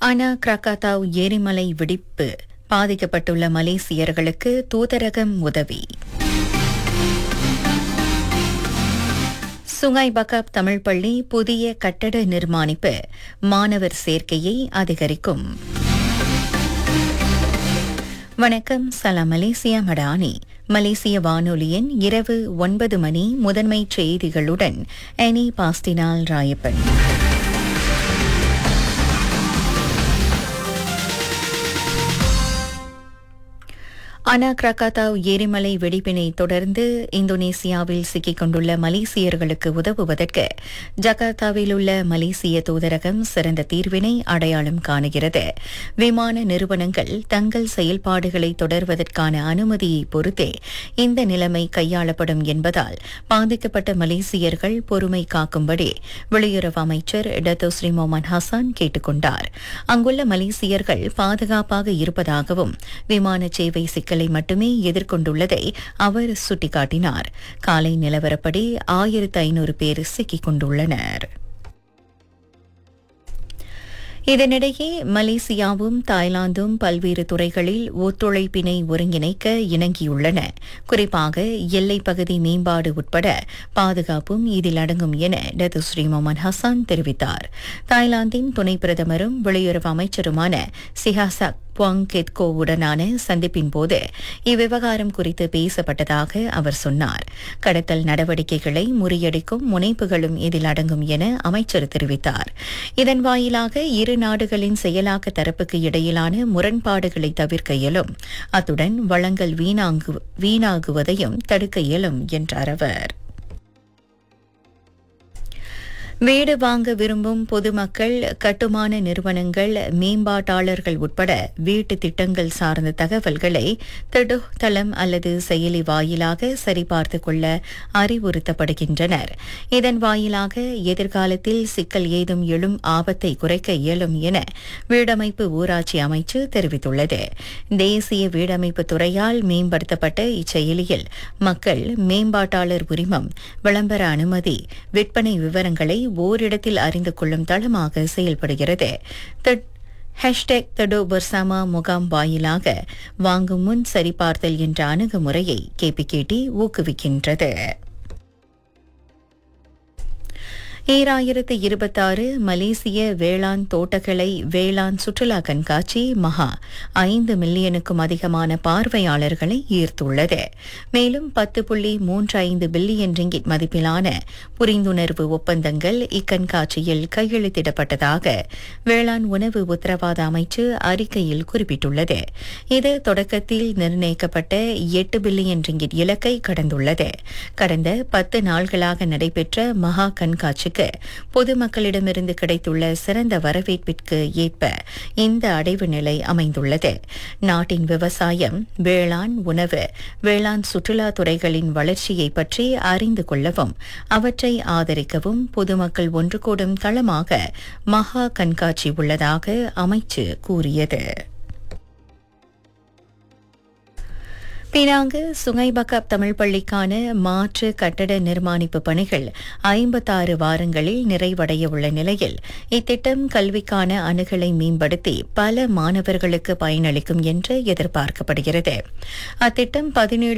அனா கிரகாத்தாவ் எரிமலை வெடிப்பு பாதிக்கப்பட்டுள்ள மலேசியர்களுக்கு தூதரகம் உதவி சுங்காய் பக்காப் தமிழ் பள்ளி புதிய கட்டட நிர்மாணிப்பு மாணவர் சேர்க்கையை அதிகரிக்கும் வணக்கம் சலாம் மலேசியா மடானி மலேசிய வானொலியின் இரவு ஒன்பது மணி முதன்மை செய்திகளுடன் எனி பாஸ்டினால் ராயப்பன் அனா கிரகாத்தாவ் எரிமலை வெடிப்பினை தொடர்ந்து இந்தோனேசியாவில் சிக்கிக் கொண்டுள்ள மலேசியர்களுக்கு உதவுவதற்கு ஜகார்த்தாவில் உள்ள மலேசிய தூதரகம் சிறந்த தீர்வினை அடையாளம் காணுகிறது விமான நிறுவனங்கள் தங்கள் செயல்பாடுகளை தொடர்வதற்கான அனுமதியை பொறுத்தே இந்த நிலைமை கையாளப்படும் என்பதால் பாதிக்கப்பட்ட மலேசியர்கள் பொறுமை காக்கும்படி வெளியுறவு அமைச்சர் டத்தோ ஸ்ரீ மொமன் ஹசான் கேட்டுக் கொண்டார் அங்குள்ள மலேசியர்கள் பாதுகாப்பாக இருப்பதாகவும் விமான சேவை சிக்கலை மட்டுமே எதிர்கொண்டுள்ளதை அவர் சுட்டிக்காட்டினார் காலை நிலவரப்படி ஆயிரத்து ஐநூறு பேர் சிக்கிக் கொண்டுள்ளனர் இதனிடையே மலேசியாவும் தாய்லாந்தும் பல்வேறு துறைகளில் ஒத்துழைப்பினை ஒருங்கிணைக்க இணங்கியுள்ளன குறிப்பாக எல்லைப் பகுதி மேம்பாடு உட்பட பாதுகாப்பும் இதில் அடங்கும் என டத்து ஸ்ரீ மொமன் ஹசான் தெரிவித்தார் தாய்லாந்தின் துணை பிரதமரும் வெளியுறவு அமைச்சருமான சிஹாசக் புவாங் கெத்கோவுடனான சந்திப்பின் போது இவ்விவகாரம் குறித்து பேசப்பட்டதாக அவர் சொன்னார் கடத்தல் நடவடிக்கைகளை முறியடிக்கும் முனைப்புகளும் இதில் அடங்கும் என அமைச்சர் தெரிவித்தார் இதன் வாயிலாக இரு நாடுகளின் செயலாக்க தரப்புக்கு இடையிலான முரண்பாடுகளை தவிர்க்க இயலும் அத்துடன் வளங்கள் வீணாங்கு வீணாகுவதையும் தடுக்க இயலும் என்றார் அவர் வீடு வாங்க விரும்பும் பொதுமக்கள் கட்டுமான நிறுவனங்கள் மேம்பாட்டாளர்கள் உட்பட வீட்டு திட்டங்கள் சார்ந்த தகவல்களை திடு தளம் அல்லது செயலி வாயிலாக சரிபார்த்து கொள்ள அறிவுறுத்தப்படுகின்றனர் இதன் வாயிலாக எதிர்காலத்தில் சிக்கல் ஏதும் எழும் ஆபத்தை குறைக்க இயலும் என வீடமைப்பு ஊராட்சி அமைச்சு தெரிவித்துள்ளது தேசிய வீடமைப்பு துறையால் மேம்படுத்தப்பட்ட இச்செயலியில் மக்கள் மேம்பாட்டாளர் உரிமம் விளம்பர அனுமதி விற்பனை விவரங்களை ஓரிடத்தில் அறிந்து கொள்ளும் தளமாக செயல்படுகிறது ஹேஷ்டேக் தடோ பர்சாமா முகாம் வாயிலாக வாங்கும் முன் சரிபார்த்தல் என்ற அணுகுமுறையை கேபிகேடி ஊக்குவிக்கின்றது ஈராயிரத்து இருபத்தாறு மலேசிய வேளாண் தோட்டக்கலை வேளாண் சுற்றுலா கண்காட்சி மகா ஐந்து மில்லியனுக்கும் அதிகமான பார்வையாளர்களை ஈர்த்துள்ளது மேலும் பத்து புள்ளி மூன்று ஐந்து பில்லியன் ரிங்கிட் மதிப்பிலான புரிந்துணர்வு ஒப்பந்தங்கள் இக்கண்காட்சியில் கையெழுத்திடப்பட்டதாக வேளாண் உணவு உத்தரவாத அமைச்சு அறிக்கையில் குறிப்பிட்டுள்ளது இது தொடக்கத்தில் நிர்ணயிக்கப்பட்ட எட்டு பில்லியன் ரிங்கிட் இலக்கை கடந்துள்ளது கடந்த பத்து நாள்களாக நடைபெற்ற மகா கண்காட்சி நிகழ்ச்சிக்கு பொதுமக்களிடமிருந்து கிடைத்துள்ள சிறந்த வரவேற்பிற்கு ஏற்ப இந்த அடைவு நிலை அமைந்துள்ளது நாட்டின் விவசாயம் வேளாண் உணவு வேளாண் சுற்றுலா துறைகளின் வளர்ச்சியை பற்றி அறிந்து கொள்ளவும் அவற்றை ஆதரிக்கவும் பொதுமக்கள் ஒன்று கூடும் தளமாக மகா கண்காட்சி உள்ளதாக அமைச்சு கூறியது பினாங்கு சுங்கைபக்காப் தமிழ் பள்ளிக்கான மாற்று கட்டட நிர்மாணிப்பு பணிகள் ஐம்பத்தாறு வாரங்களில் நிறைவடைய உள்ள நிலையில் இத்திட்டம் கல்விக்கான அணுகலை மேம்படுத்தி பல மாணவர்களுக்கு பயனளிக்கும் என்று எதிர்பார்க்கப்படுகிறது அத்திட்டம் பதினேழு